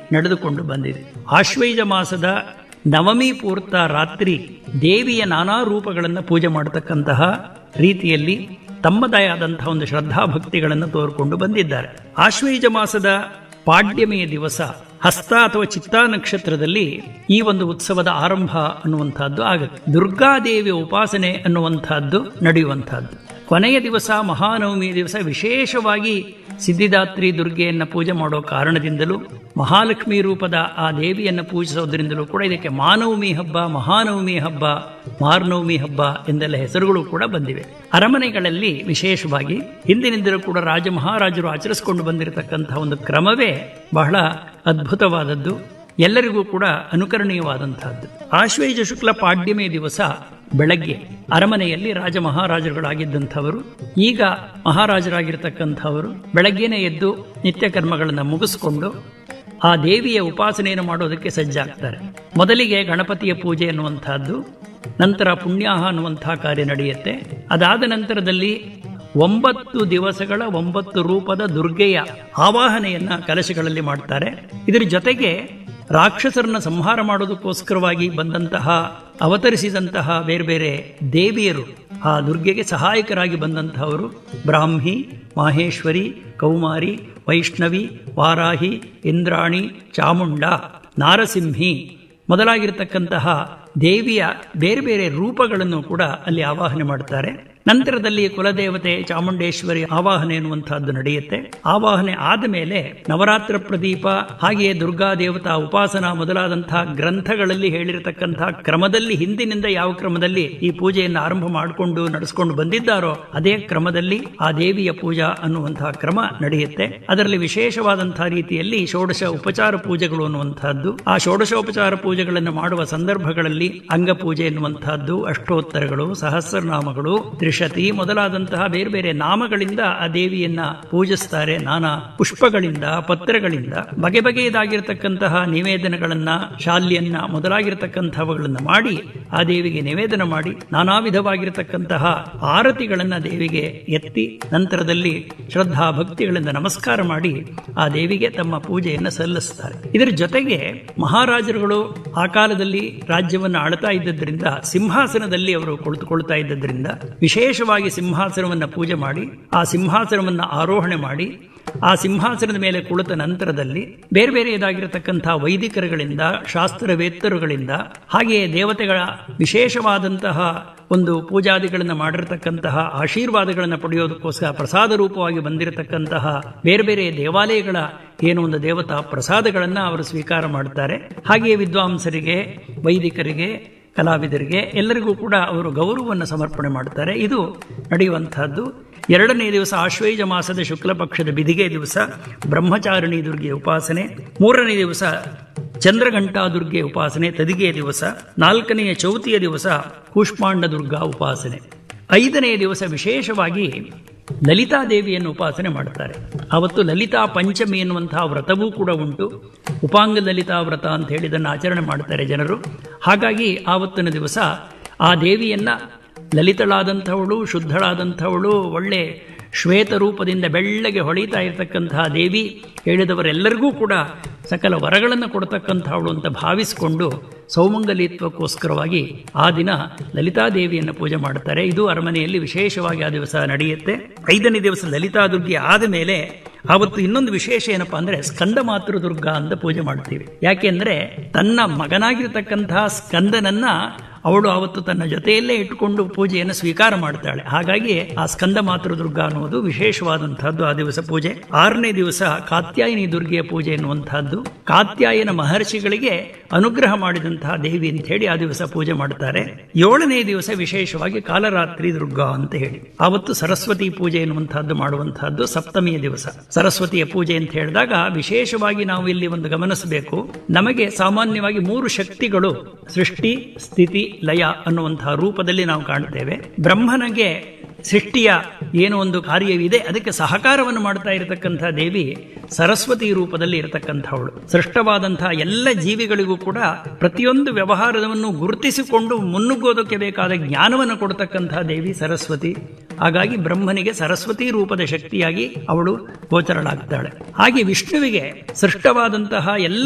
ನಡೆದುಕೊಂಡು ಬಂದಿದೆ ಆಶ್ವೈಜ ಮಾಸದ ನವಮಿ ಪೂರ್ತ ರಾತ್ರಿ ದೇವಿಯ ನಾನಾ ರೂಪಗಳನ್ನು ಪೂಜೆ ಮಾಡತಕ್ಕಂತಹ ರೀತಿಯಲ್ಲಿ ತಮ್ಮದೇ ಆದಂತಹ ಒಂದು ಶ್ರದ್ಧಾ ಭಕ್ತಿಗಳನ್ನು ತೋರಿಕೊಂಡು ಬಂದಿದ್ದಾರೆ ಆಶ್ವೈಜ ಮಾಸದ ಪಾಡ್ಯಮೆಯ ದಿವಸ ಹಸ್ತ ಅಥವಾ ಚಿತ್ತಾ ನಕ್ಷತ್ರದಲ್ಲಿ ಈ ಒಂದು ಉತ್ಸವದ ಆರಂಭ ಅನ್ನುವಂತಹದ್ದು ಆಗುತ್ತೆ ದುರ್ಗಾದೇವಿಯ ಉಪಾಸನೆ ಅನ್ನುವಂತಹದ್ದು ನಡೆಯುವಂತಹದ್ದು ಕೊನೆಯ ದಿವಸ ಮಹಾನವಮಿ ದಿವಸ ವಿಶೇಷವಾಗಿ ಸಿದ್ಧಿದಾತ್ರಿ ದುರ್ಗೆಯನ್ನ ಪೂಜೆ ಮಾಡೋ ಕಾರಣದಿಂದಲೂ ಮಹಾಲಕ್ಷ್ಮಿ ರೂಪದ ಆ ದೇವಿಯನ್ನು ಪೂಜಿಸೋದ್ರಿಂದಲೂ ಕೂಡ ಇದಕ್ಕೆ ಮಾನವಮಿ ಹಬ್ಬ ಮಹಾನವಮಿ ಹಬ್ಬ ಮಾರ್ನವಮಿ ಹಬ್ಬ ಎಂದೆಲ್ಲ ಹೆಸರುಗಳು ಕೂಡ ಬಂದಿವೆ ಅರಮನೆಗಳಲ್ಲಿ ವಿಶೇಷವಾಗಿ ಹಿಂದಿನಿಂದಲೂ ಕೂಡ ರಾಜ ಮಹಾರಾಜರು ಆಚರಿಸಿಕೊಂಡು ಬಂದಿರತಕ್ಕಂತಹ ಒಂದು ಕ್ರಮವೇ ಬಹಳ ಅದ್ಭುತವಾದದ್ದು ಎಲ್ಲರಿಗೂ ಕೂಡ ಅನುಕರಣೀಯವಾದಂತಹದ್ದು ಆಶ್ವೇಜ ಶುಕ್ಲ ಪಾಡ್ಯಮೆ ದಿವಸ ಬೆಳಗ್ಗೆ ಅರಮನೆಯಲ್ಲಿ ರಾಜ ಮಹಾರಾಜರುಗಳಾಗಿದ್ದಂಥವರು ಈಗ ಮಹಾರಾಜರಾಗಿರ್ತಕ್ಕಂಥವರು ಬೆಳಗ್ಗೆನೇ ಎದ್ದು ನಿತ್ಯ ಕರ್ಮಗಳನ್ನು ಮುಗಿಸ್ಕೊಂಡು ಆ ದೇವಿಯ ಉಪಾಸನೆಯನ್ನು ಮಾಡೋದಕ್ಕೆ ಸಜ್ಜಾಗ್ತಾರೆ ಮೊದಲಿಗೆ ಗಣಪತಿಯ ಪೂಜೆ ಅನ್ನುವಂಥದ್ದು ನಂತರ ಪುಣ್ಯಾಹ ಅನ್ನುವಂತಹ ಕಾರ್ಯ ನಡೆಯುತ್ತೆ ಅದಾದ ನಂತರದಲ್ಲಿ ಒಂಬತ್ತು ದಿವಸಗಳ ಒಂಬತ್ತು ರೂಪದ ದುರ್ಗೆಯ ಆವಾಹನೆಯನ್ನ ಕಲಶಗಳಲ್ಲಿ ಮಾಡ್ತಾರೆ ಇದರ ಜೊತೆಗೆ ರಾಕ್ಷಸರನ್ನ ಸಂಹಾರ ಮಾಡೋದಕ್ಕೋಸ್ಕರವಾಗಿ ಬಂದಂತಹ ಅವತರಿಸಿದಂತಹ ಬೇರೆ ಬೇರೆ ದೇವಿಯರು ಆ ದುರ್ಗೆಗೆ ಸಹಾಯಕರಾಗಿ ಬಂದಂತಹವರು ಬ್ರಾಹ್ಮಿ ಮಾಹೇಶ್ವರಿ ಕೌಮಾರಿ ವೈಷ್ಣವಿ ವಾರಾಹಿ ಇಂದ್ರಾಣಿ ಚಾಮುಂಡ ನಾರಸಿಂಹಿ ಮೊದಲಾಗಿರ್ತಕ್ಕಂತಹ ದೇವಿಯ ಬೇರೆ ಬೇರೆ ರೂಪಗಳನ್ನು ಕೂಡ ಅಲ್ಲಿ ಆವಾಹನೆ ಮಾಡ್ತಾರೆ ನಂತರದಲ್ಲಿ ಕುಲದೇವತೆ ಚಾಮುಂಡೇಶ್ವರಿ ಆವಾಹನೆ ಎನ್ನುವಂತಹದ್ದು ನಡೆಯುತ್ತೆ ಆವಾಹನೆ ಆದ ಮೇಲೆ ನವರಾತ್ರ ಪ್ರದೀಪ ಹಾಗೆಯೇ ದುರ್ಗಾ ದೇವತಾ ಉಪಾಸನಾ ಮೊದಲಾದಂತಹ ಗ್ರಂಥಗಳಲ್ಲಿ ಹೇಳಿರತಕ್ಕಂತಹ ಕ್ರಮದಲ್ಲಿ ಹಿಂದಿನಿಂದ ಯಾವ ಕ್ರಮದಲ್ಲಿ ಈ ಪೂಜೆಯನ್ನು ಆರಂಭ ಮಾಡಿಕೊಂಡು ನಡೆಸಿಕೊಂಡು ಬಂದಿದ್ದಾರೋ ಅದೇ ಕ್ರಮದಲ್ಲಿ ಆ ದೇವಿಯ ಪೂಜಾ ಅನ್ನುವಂತಹ ಕ್ರಮ ನಡೆಯುತ್ತೆ ಅದರಲ್ಲಿ ವಿಶೇಷವಾದಂತಹ ರೀತಿಯಲ್ಲಿ ಷೋಡಶ ಉಪಚಾರ ಪೂಜೆಗಳು ಅನ್ನುವಂತಹದ್ದು ಆ ಷೋಡಶೋಪಚಾರ ಪೂಜೆಗಳನ್ನು ಮಾಡುವ ಸಂದರ್ಭಗಳಲ್ಲಿ ಅಂಗಪೂಜೆ ಎನ್ನುವಂತಹದ್ದು ಅಷ್ಟೋತ್ತರಗಳು ಸಹಸ್ರನಾಮಗಳು ತ್ರಿಶತಿ ಮೊದಲಾದಂತಹ ಬೇರೆ ಬೇರೆ ನಾಮಗಳಿಂದ ಆ ದೇವಿಯನ್ನ ಪೂಜಿಸ್ತಾರೆ ನಾನಾ ಪುಷ್ಪಗಳಿಂದ ಪತ್ರಗಳಿಂದ ಬಗೆ ಬಗೆಯದಾಗಿರ್ತಕ್ಕಂತಹ ನಿವೇದನಗಳನ್ನ ಶಾಲ್ಯನ್ನ ಮೊದಲಾಗಿರ್ತಕ್ಕಂಥವುಗಳನ್ನ ಮಾಡಿ ಆ ದೇವಿಗೆ ನಿವೇದನ ಮಾಡಿ ನಾನಾ ವಿಧವಾಗಿರತಕ್ಕಂತಹ ಆರತಿಗಳನ್ನ ದೇವಿಗೆ ಎತ್ತಿ ನಂತರದಲ್ಲಿ ಶ್ರದ್ಧಾ ಭಕ್ತಿಗಳಿಂದ ನಮಸ್ಕಾರ ಮಾಡಿ ಆ ದೇವಿಗೆ ತಮ್ಮ ಪೂಜೆಯನ್ನು ಸಲ್ಲಿಸ್ತಾರೆ ಇದರ ಜೊತೆಗೆ ಮಹಾರಾಜರುಗಳು ಆ ಕಾಲದಲ್ಲಿ ರಾಜ್ಯವನ್ನು ಆಳ್ತಾ ಇದ್ದದ್ರಿಂದ ಸಿಂಹಾಸನದಲ್ಲಿ ಅವರು ಕುಳಿತುಕೊಳ್ತಾ ಇದ್ದದ್ರಿಂದ ವಿಶೇಷವಾಗಿ ಸಿಂಹಾಸನವನ್ನು ಪೂಜೆ ಮಾಡಿ ಆ ಸಿಂಹಾಸನವನ್ನು ಆರೋಹಣೆ ಮಾಡಿ ಆ ಸಿಂಹಾಸನದ ಮೇಲೆ ಕುಳಿತ ನಂತರದಲ್ಲಿ ಬೇರೆ ಬೇರೆಯದಾಗಿರತಕ್ಕಂತಹ ವೈದಿಕರುಗಳಿಂದ ಶಾಸ್ತ್ರವೇತ್ತರುಗಳಿಂದ ಹಾಗೆಯೇ ದೇವತೆಗಳ ವಿಶೇಷವಾದಂತಹ ಒಂದು ಪೂಜಾದಿಗಳನ್ನು ಮಾಡಿರತಕ್ಕಂತಹ ಆಶೀರ್ವಾದಗಳನ್ನು ಪಡೆಯೋದಕ್ಕೋಸ್ಕರ ಪ್ರಸಾದ ರೂಪವಾಗಿ ಬಂದಿರತಕ್ಕಂತಹ ಬೇರೆ ಬೇರೆ ದೇವಾಲಯಗಳ ಏನು ಒಂದು ದೇವತಾ ಪ್ರಸಾದಗಳನ್ನು ಅವರು ಸ್ವೀಕಾರ ಮಾಡುತ್ತಾರೆ ಹಾಗೆಯೇ ವಿದ್ವಾಂಸರಿಗೆ ವೈದಿಕರಿಗೆ ಕಲಾವಿದರಿಗೆ ಎಲ್ಲರಿಗೂ ಕೂಡ ಅವರು ಗೌರವವನ್ನು ಸಮರ್ಪಣೆ ಮಾಡುತ್ತಾರೆ ಇದು ನಡೆಯುವಂತಹದ್ದು ಎರಡನೇ ದಿವಸ ಆಶ್ವೈಜ ಮಾಸದ ಶುಕ್ಲ ಪಕ್ಷದ ಬಿದಿಗೆ ದಿವಸ ಬ್ರಹ್ಮಚಾರಿಣಿ ದುರ್ಗೆ ಉಪಾಸನೆ ಮೂರನೇ ದಿವಸ ಚಂದ್ರಘಂಟಾ ದುರ್ಗೆ ಉಪಾಸನೆ ತದಿಗೆಯ ದಿವಸ ನಾಲ್ಕನೆಯ ಚೌತಿಯ ದಿವಸ ಕೂಷ್ಮಾಂಡ ದುರ್ಗಾ ಉಪಾಸನೆ ಐದನೆಯ ದಿವಸ ವಿಶೇಷವಾಗಿ ಲಲಿತಾ ದೇವಿಯನ್ನು ಉಪಾಸನೆ ಮಾಡುತ್ತಾರೆ ಅವತ್ತು ಲಲಿತಾ ಪಂಚಮಿ ಎನ್ನುವಂತಹ ವ್ರತವೂ ಕೂಡ ಉಂಟು ಉಪಾಂಗ ಲಲಿತಾ ವ್ರತ ಅಂತ ಹೇಳಿದನ್ನು ಆಚರಣೆ ಮಾಡುತ್ತಾರೆ ಜನರು ಹಾಗಾಗಿ ಆವತ್ತಿನ ದಿವಸ ಆ ದೇವಿಯನ್ನ ಲಲಿತಳಾದಂಥವಳು ಶುದ್ಧಳಾದಂಥವಳು ಒಳ್ಳೆ ಶ್ವೇತ ರೂಪದಿಂದ ಬೆಳ್ಳಗೆ ಹೊಳಿತಾ ಇರತಕ್ಕಂತಹ ದೇವಿ ಹೇಳಿದವರೆಲ್ಲರಿಗೂ ಕೂಡ ಸಕಲ ವರಗಳನ್ನು ಕೊಡ್ತಕ್ಕಂಥವಳು ಅಂತ ಭಾವಿಸಿಕೊಂಡು ಸೌಮಂಗಲಿತ್ವಕ್ಕೋಸ್ಕರವಾಗಿ ಆ ದಿನ ಲಲಿತಾದೇವಿಯನ್ನು ಪೂಜೆ ಮಾಡುತ್ತಾರೆ ಇದು ಅರಮನೆಯಲ್ಲಿ ವಿಶೇಷವಾಗಿ ಆ ದಿವಸ ನಡೆಯುತ್ತೆ ಐದನೇ ದಿವಸ ಲಲಿತಾ ದುರ್ಗಿ ಆದ ಮೇಲೆ ಆವತ್ತು ಇನ್ನೊಂದು ವಿಶೇಷ ಏನಪ್ಪಾ ಅಂದ್ರೆ ಸ್ಕಂದ ಮಾತೃ ದುರ್ಗಾ ಅಂತ ಪೂಜೆ ಮಾಡ್ತೀವಿ ಯಾಕೆಂದ್ರೆ ತನ್ನ ಮಗನಾಗಿರ್ತಕ್ಕಂತಹ ಸ್ಕಂದನನ್ನ ಅವಳು ಅವತ್ತು ತನ್ನ ಜೊತೆಯಲ್ಲೇ ಇಟ್ಟುಕೊಂಡು ಪೂಜೆಯನ್ನು ಸ್ವೀಕಾರ ಮಾಡ್ತಾಳೆ ಹಾಗಾಗಿ ಆ ಸ್ಕಂದ ಮಾತೃ ದುರ್ಗಾ ಅನ್ನುವುದು ವಿಶೇಷವಾದಂತಹದ್ದು ಆ ದಿವಸ ಪೂಜೆ ಆರನೇ ದಿವಸ ಕಾತ್ಯಾಯಿನಿ ದುರ್ಗೆಯ ಪೂಜೆ ಎನ್ನುವಂತಹದ್ದು ಕಾತ್ಯಾಯನ ಮಹರ್ಷಿಗಳಿಗೆ ಅನುಗ್ರಹ ಮಾಡಿದಂತಹ ದೇವಿ ಅಂತ ಹೇಳಿ ಆ ದಿವಸ ಪೂಜೆ ಮಾಡ್ತಾರೆ ಏಳನೇ ದಿವಸ ವಿಶೇಷವಾಗಿ ಕಾಲರಾತ್ರಿ ದುರ್ಗಾ ಅಂತ ಹೇಳಿ ಆವತ್ತು ಸರಸ್ವತಿ ಪೂಜೆ ಎನ್ನುವಂತಹದ್ದು ಮಾಡುವಂತಹದ್ದು ಸಪ್ತಮಿಯ ದಿವಸ ಸರಸ್ವತಿಯ ಪೂಜೆ ಅಂತ ಹೇಳಿದಾಗ ವಿಶೇಷವಾಗಿ ನಾವು ಇಲ್ಲಿ ಒಂದು ಗಮನಿಸಬೇಕು ನಮಗೆ ಸಾಮಾನ್ಯವಾಗಿ ಮೂರು ಶಕ್ತಿಗಳು ಸೃಷ್ಟಿ ಸ್ಥಿತಿ ಲಯ ಅನ್ನುವಂತಹ ರೂಪದಲ್ಲಿ ನಾವು ಕಾಣ್ತೇವೆ ಬ್ರಹ್ಮನಿಗೆ ಸೃಷ್ಟಿಯ ಏನು ಒಂದು ಕಾರ್ಯವಿದೆ ಅದಕ್ಕೆ ಸಹಕಾರವನ್ನು ಮಾಡ್ತಾ ಇರತಕ್ಕಂತಹ ದೇವಿ ಸರಸ್ವತಿ ರೂಪದಲ್ಲಿ ಇರತಕ್ಕಂಥವಳು ಸೃಷ್ಟವಾದಂತಹ ಎಲ್ಲ ಜೀವಿಗಳಿಗೂ ಕೂಡ ಪ್ರತಿಯೊಂದು ವ್ಯವಹಾರವನ್ನು ಗುರುತಿಸಿಕೊಂಡು ಮುನ್ನುಗ್ಗೋದಕ್ಕೆ ಬೇಕಾದ ಜ್ಞಾನವನ್ನು ಕೊಡ್ತಕ್ಕಂತಹ ದೇವಿ ಸರಸ್ವತಿ ಹಾಗಾಗಿ ಬ್ರಹ್ಮನಿಗೆ ಸರಸ್ವತಿ ರೂಪದ ಶಕ್ತಿಯಾಗಿ ಅವಳು ಗೋಚರಳಾಗ್ತಾಳೆ ಹಾಗೆ ವಿಷ್ಣುವಿಗೆ ಸೃಷ್ಟವಾದಂತಹ ಎಲ್ಲ